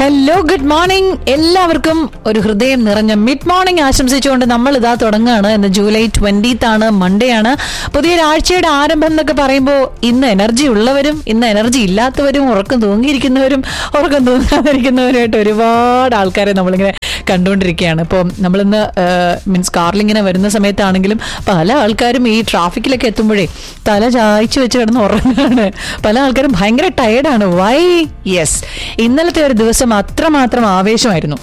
Hello good morning എല്ലാവർക്കും ഒരു ഹൃദയം നിറഞ്ഞ മിഡ് മോർണിംഗ് ആശംസിച്ചുകൊണ്ട് നമ്മൾ ഇതാ തുടങ്ങുകയാണ് ഇന്ന് ജൂലൈ ട്വന്റീത്ത് ആണ് മൺഡേ ആണ് പുതിയൊരാഴ്ചയുടെ ആരംഭം എന്നൊക്കെ പറയുമ്പോൾ ഇന്ന് എനർജി ഉള്ളവരും ഇന്ന് എനർജി ഇല്ലാത്തവരും ഉറക്കം തൂങ്ങിയിരിക്കുന്നവരും ഉറക്കം തൂങ്ങാതിരിക്കുന്നവരുമായിട്ട് ഒരുപാട് ആൾക്കാരെ നമ്മളിങ്ങനെ കണ്ടുകൊണ്ടിരിക്കുകയാണ് ഇപ്പോൾ നമ്മളിന്ന് മീൻസ് കാറിലിങ്ങനെ വരുന്ന സമയത്താണെങ്കിലും പല ആൾക്കാരും ഈ ട്രാഫിക്കിലൊക്കെ എത്തുമ്പോഴേ തല ചായച്ചു വെച്ച് കിടന്ന് ഉറങ്ങുകയാണ് പല ആൾക്കാരും ഭയങ്കര ടയേർഡാണ് വൈ യെസ് ഇന്നലത്തെ ഒരു ദിവസം അത്രമാത്രം ആവേശമായിരുന്നു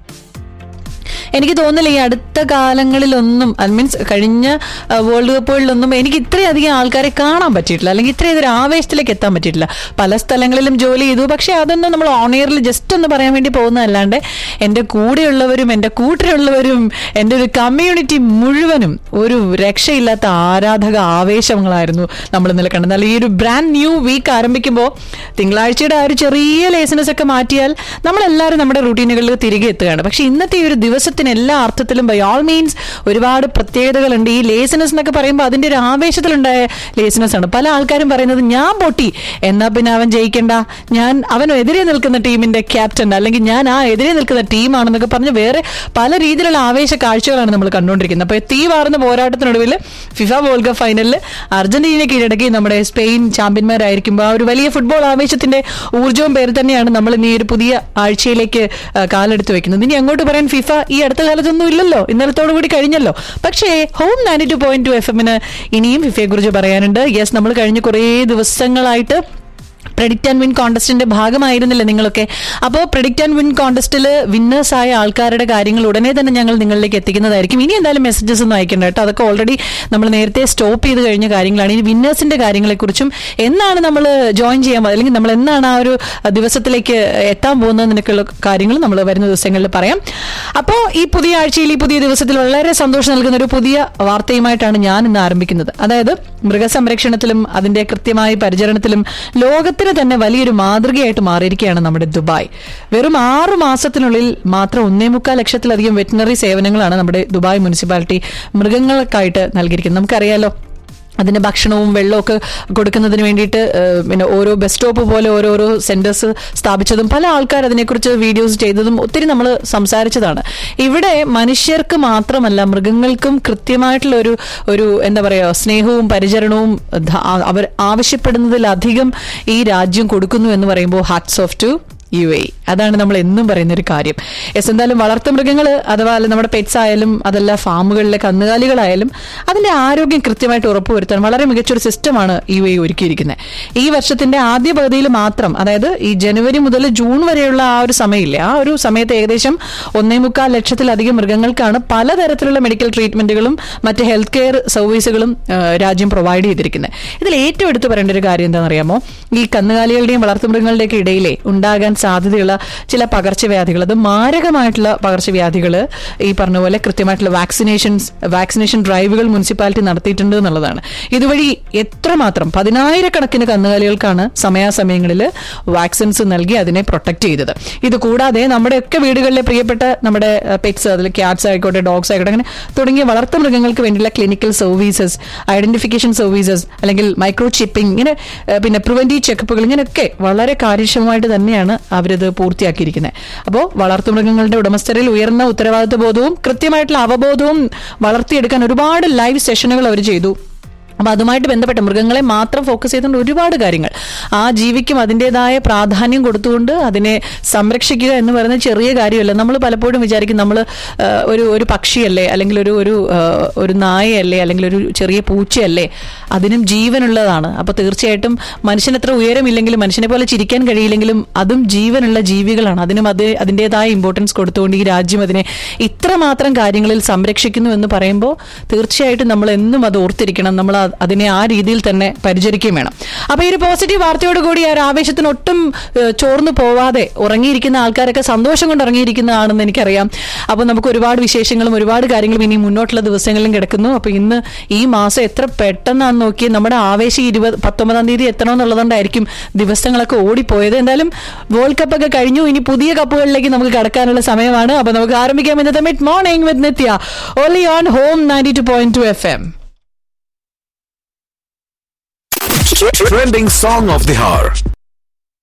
എനിക്ക് തോന്നുന്നില്ല ഈ അടുത്ത കാലങ്ങളിലൊന്നും മീൻസ് കഴിഞ്ഞ ആ, വേൾഡ് കപ്പുകളിലൊന്നും എനിക്ക് ഇത്രയധികം ആൾക്കാരെ കാണാൻ പറ്റിയിട്ടില്ല അല്ലെങ്കിൽ ഇത്രയും ഒരു ആവേശത്തിലേക്ക് എത്താൻ പറ്റിയിട്ടില്ല പല സ്ഥലങ്ങളിലും ജോലി ചെയ്തു പക്ഷെ അതൊന്നും നമ്മൾ ഓണിയറിൽ ജസ്റ്റ് ഒന്ന് പറയാൻ വേണ്ടി പോകുന്നതല്ലാണ്ട് എൻ്റെ കൂടെയുള്ളവരും എൻ്റെ കൂട്ടിലുള്ളവരും എൻ്റെ ഒരു കമ്മ്യൂണിറ്റി മുഴുവനും ഒരു രക്ഷയില്ലാത്ത ആരാധക ആവേശങ്ങളായിരുന്നു നമ്മൾ ഇന്നലെ കണ്ടത് എന്നാൽ ഈ ഒരു ബ്രാൻഡ് ന്യൂ വീക്ക് ആരംഭിക്കുമ്പോൾ തിങ്കളാഴ്ചയുടെ ആ ഒരു ചെറിയ ലേസനസ് ഒക്കെ മാറ്റിയാൽ നമ്മളെല്ലാവരും നമ്മുടെ റൂട്ടീനുകളിൽ തിരികെ എത്തുകയാണ് പക്ഷെ ഇന്നത്തെ ഈ ഒരു ദിവസത്തിന് എല്ലാ അർത്ഥത്തിലും ബൈ ഓൾ മീൻസ് ഒരുപാട് പ്രത്യേകതകളുണ്ട് ഈ ലേസനസ് എന്നൊക്കെ പറയുമ്പോൾ അതിന്റെ ഒരു ആവേശത്തിലുണ്ടായ ലേസനസ് ആണ് പല ആൾക്കാരും പറയുന്നത് ഞാൻ പൊട്ടി എന്നാ പിന്നെ അവൻ ജയിക്കണ്ട ഞാൻ അവൻ എതിരെ നിൽക്കുന്ന ടീമിന്റെ ക്യാപ്റ്റൻ അല്ലെങ്കിൽ ഞാൻ ആ എതിരെ നിൽക്കുന്ന ടീമാണെന്നൊക്കെ പറഞ്ഞ് വേറെ പല രീതിയിലുള്ള ആവേശ കാഴ്ചകളാണ് നമ്മൾ കണ്ടുകൊണ്ടിരിക്കുന്നത് അപ്പോൾ തീ വാർന്ന പോരാട്ടത്തിനൊടുവിൽ ഫിഫ വേൾഡ് കപ്പ് ഫൈനലിൽ അർജന്റീന കീഴടക്കി നമ്മുടെ സ്പെയിൻ ചാമ്പ്യന്മാരായിരിക്കുമ്പോൾ ആ ഒരു വലിയ ഫുട്ബോൾ ആവേശത്തിന്റെ ഊർജ്ജവും പേര് തന്നെയാണ് നമ്മൾ ഇനി ഈ ഒരു പുതിയ ആഴ്ചയിലേക്ക് ആ, കാലെടുത്ത് വെക്കുന്നത് ഇനി അങ്ങോട്ട് പറയാൻ ഫിഫ ഈ അടുത്ത കാലത്തൊന്നും ഇല്ലല്ലോ ഇന്നലത്തോടു കൂടി കഴിഞ്ഞല്ലോ പക്ഷേ home ninety two point two F എമ്മിന് ഇനിയും ഫിഫയെ കുറിച്ച് പറയാനുണ്ട് യെസ് നമ്മൾ കഴിഞ്ഞ കുറേ ദിവസങ്ങളായിട്ട് പ്രെഡിക്റ്റ് ആൻഡ് വിൻ കോൺടെസ്റ്റിന്റെ ഭാഗമായിരുന്നില്ല നിങ്ങളൊക്കെ അപ്പോൾ പ്രെഡിക്റ്റ് ആൻഡ് വിൻ കോൺടെസ്റ്റിൽ വിന്നേഴ്സ് ആയ ആൾക്കാരുടെ കാര്യങ്ങൾ ഉടനെ തന്നെ ഞങ്ങൾ നിങ്ങളിലേക്ക് എത്തിക്കുന്നതായിരിക്കും ഇനി എന്തായാലും മെസ്സേജസ് ഒന്നും അയക്കണ്ട കേട്ടോ അതൊക്കെ ഓൾറെഡി നമ്മൾ നേരത്തെ സ്റ്റോപ്പ് ചെയ്ത് കഴിഞ്ഞ കാര്യങ്ങളാണ് ഇനി വിന്നേഴ്സിന്റെ കാര്യങ്ങളെക്കുറിച്ചും എന്നാണ് നമ്മൾ ജോയിൻ ചെയ്യാൻ പോകുന്നത് അല്ലെങ്കിൽ നമ്മൾ എന്നാണ് ആ ഒരു ദിവസത്തിലേക്ക് എത്താൻ പോകുന്നതിനൊക്കെയുള്ള കാര്യങ്ങൾ നമ്മൾ വരുന്ന ദിവസങ്ങളിൽ പറയാം അപ്പോൾ ഈ പുതിയ ആഴ്ചയിൽ ഈ പുതിയ ദിവസത്തിൽ വളരെ സന്തോഷം നൽകുന്ന ഒരു പുതിയ വാർത്തയുമായിട്ടാണ് ഞാൻ ഇന്ന് ആരംഭിക്കുന്നത് അതായത് മൃഗസംരക്ഷണത്തിലും അതിന്റെ കൃത്യമായ പരിചരണത്തിലും ലോകത്തിന് തന്നെ വലിയൊരു മാതൃകയായിട്ട് മാറിയിരിക്കുകയാണ് നമ്മുടെ ദുബായ് വെറും ആറു മാസത്തിനുള്ളിൽ മാത്രം ഒന്നേ മുക്കാൽ ലക്ഷത്തിലധികം വെറ്റിനറി സേവനങ്ങളാണ് നമ്മുടെ ദുബായ് മുനിസിപ്പാലിറ്റി മൃഗങ്ങൾക്കായിട്ട് നൽകിയിരിക്കുന്നത് നമുക്കറിയാലോ അതിന്റെ ഭക്ഷണവും വെള്ളവും ഒക്കെ കൊടുക്കുന്നതിന് വേണ്ടിയിട്ട് ഏഹ്, പിന്നെ ഓരോ ബസ് സ്റ്റോപ്പ് പോലെ ഓരോരോ സെന്റേഴ്സ് സ്ഥാപിച്ചതും പല ആൾക്കാർ അതിനെക്കുറിച്ച് വീഡിയോസ് ചെയ്തതും ഒത്തിരി നമ്മൾ സംസാരിച്ചതാണ് ഇവിടെ മനുഷ്യർക്ക് മാത്രമല്ല മൃഗങ്ങൾക്കും കൃത്യമായിട്ടുള്ള ഒരു ഒരു എന്താ പറയുക സ്നേഹവും പരിചരണവും ധ- ആ- അവർ ആവശ്യപ്പെടുന്നതിലധികം ഈ രാജ്യം കൊടുക്കുന്നു എന്ന് പറയുമ്പോൾ ഹാറ്റ്സ് ഓഫ് ടു യു എ അതാണ് നമ്മൾ എന്നും പറയുന്ന ഒരു കാര്യം എസ് എന്തായാലും വളർത്തു മൃഗങ്ങൾ അഥവാ അല്ല നമ്മുടെ പെറ്റ്സ് ആയാലും അതല്ല ഫാമുകളിലെ കന്നുകാലികളായാലും അതിന്റെ ആരോഗ്യം കൃത്യമായിട്ട് ഉറപ്പുവരുത്താൻ വളരെ മികച്ചൊരു സിസ്റ്റമാണ് യു എ ഒരുക്കിയിരിക്കുന്നത് ഈ വർഷത്തിന്റെ ആദ്യ പകുതിയിൽ മാത്രം അതായത് ഈ ജനുവരി മുതൽ ജൂൺ വരെയുള്ള ആ ഒരു സമയമില്ലേ ആ ഒരു സമയത്ത് ഏകദേശം ഒന്നേ മുക്കാൽ ലക്ഷത്തിലധികം മൃഗങ്ങൾക്കാണ് പലതരത്തിലുള്ള മെഡിക്കൽ ട്രീറ്റ്മെന്റുകളും മറ്റ് ഹെൽത്ത് കെയർ സർവീസുകളും ആ, രാജ്യം പ്രൊവൈഡ് ചെയ്തിരിക്കുന്നത് ഇതിൽ ഏറ്റവും എടുത്തു പറയേണ്ട ഒരു കാര്യം എന്താണെന്ന് അറിയാമോ ഈ കന്നുകാലികളുടെയും വളർത്തുമൃഗങ്ങളുടെയൊക്കെ ഇടയിലെ ഉണ്ടാകാൻ സാധ്യതയുള്ള ചില പകർച്ചവ്യാധികൾ അത് മാരകമായിട്ടുള്ള പകർച്ചവ്യാധികൾ ഈ പറഞ്ഞ പോലെ കൃത്യമായിട്ടുള്ള വാക്സിനേഷൻസ് വാക്സിനേഷൻ ഡ്രൈവുകൾ മുനിസിപ്പാലിറ്റി നടത്തിയിട്ടുണ്ട് എന്നുള്ളതാണ് ഇതുവഴി എത്രമാത്രം പതിനായിരക്കണക്കിന് കന്നുകാലികൾക്കാണ് സമയാസമയങ്ങളിൽ വാക്സിൻസ് നൽകി അതിനെ പ്രൊട്ടക്ട് ചെയ്തത് ഇത് കൂടാതെ നമ്മുടെയൊക്കെ വീടുകളിലെ പ്രിയപ്പെട്ട നമ്മുടെ പെറ്റ്സ് അതിൽ ക്യാറ്റ്സ് ആയിക്കോട്ടെ ഡോഗ്സ് ആയിക്കോട്ടെ അങ്ങനെ തുടങ്ങിയ വളർത്തു മൃഗങ്ങൾക്ക് വേണ്ടിയുള്ള ക്ലിനിക്കൽ സർവീസസ് ഐഡന്റിഫിക്കേഷൻ സർവീസസ് അല്ലെങ്കിൽ മൈക്രോ ചിപ്പിംഗ് ഇങ്ങനെ ഏഹ്, പിന്നെ പ്രിവെന്റീവ് ചെക്കപ്പുകൾ ഇങ്ങനെയൊക്കെ വളരെ കാര്യക്ഷമമായിട്ട് തന്നെയാണ് അവരിത് പൂർത്തിയാക്കിയിരിക്കുന്നത് അപ്പോൾ വളർത്തുമൃഗങ്ങളുടെ ഉടമസ്ഥരിൽ ഉയർന്ന ഉത്തരവാദിത്വ ബോധവും കൃത്യമായിട്ടുള്ള അവബോധവും വളർത്തിയെടുക്കാൻ ഒരുപാട് ലൈവ് സെഷനുകൾ അവർ ചെയ്തു അപ്പൊ അതുമായിട്ട് ബന്ധപ്പെട്ട മൃഗങ്ങളെ മാത്രം ഫോക്കസ് ചെയ്തുകൊണ്ട് ഒരുപാട് കാര്യങ്ങൾ ആ ജീവിക്കും അതിൻ്റെതായ പ്രാധാന്യം കൊടുത്തുകൊണ്ട് അതിനെ സംരക്ഷിക്കുക എന്ന് പറയുന്നത് ചെറിയ കാര്യമല്ല നമ്മൾ പലപ്പോഴും വിചാരിക്കും നമ്മൾ ഒരു ഒരു പക്ഷിയല്ലേ അല്ലെങ്കിൽ ഒരു ഒരു ആ, ഒരു നായയല്ലേ അല്ലെങ്കിൽ ഒരു ചെറിയ പൂച്ചയല്ലേ അതിനും ജീവനുള്ളതാണ് അപ്പൊ തീർച്ചയായിട്ടും മനുഷ്യൻ എത്ര ഉയരമില്ലെങ്കിലും മനുഷ്യനെ പോലെ ചിരിക്കാൻ കഴിയില്ലെങ്കിലും അതും ജീവനുള്ള ജീവികളാണ് അതിനും അത് അതിൻ്റെതായ ഇമ്പോർട്ടൻസ് കൊടുത്തുകൊണ്ട് ഈ രാജ്യം അതിനെ ഇത്രമാത്രം കാര്യങ്ങളിൽ സംരക്ഷിക്കുന്നു എന്ന് പറയുമ്പോൾ തീർച്ചയായിട്ടും നമ്മൾ എന്നും അത് ഓർത്തിരിക്കണം നമ്മൾ ആ- അതിനെ ആ രീതിയിൽ തന്നെ പരിചരിക്കുകയും വേണം അപ്പൊ ഈ ഒരു പോസിറ്റീവ് വാർത്തയോട് കൂടി ആ ഒരു ആവേശത്തിന് ഒട്ടും ഏഹ്, ചോർന്നു പോവാതെ ഉറങ്ങിയിരിക്കുന്ന ആൾക്കാരൊക്കെ സന്തോഷം കൊണ്ട് ഇറങ്ങിയിരിക്കുന്നതാണെന്ന് എനിക്കറിയാം അപ്പൊ നമുക്ക് ഒരുപാട് വിശേഷങ്ങളും ഒരുപാട് കാര്യങ്ങളും ഇനി മുന്നോട്ടുള്ള ദിവസങ്ങളിലും കിടക്കുന്നു അപ്പൊ ഇന്ന് ഈ മാസം എത്ര പെട്ടെന്നാന്ന് നോക്കി നമ്മുടെ ആവേശം ഇരുപത് പത്തൊമ്പതാം തീയതി എത്തണമെന്നുള്ളതുകൊണ്ടായിരിക്കും ദിവസങ്ങളൊക്കെ ഓടിപ്പോയത് എന്തായാലും വേൾഡ് കപ്പ് ഒക്കെ കഴിഞ്ഞു ഇനി പുതിയ കപ്പുകളിലേക്ക് നമുക്ക് കടക്കാനുള്ള സമയമാണ് അപ്പൊ നമുക്ക് ആരംഭിക്കാം ഇന്നത്തെ mid morning with Nithya only on home ninety two point two F M Trending song of the hour.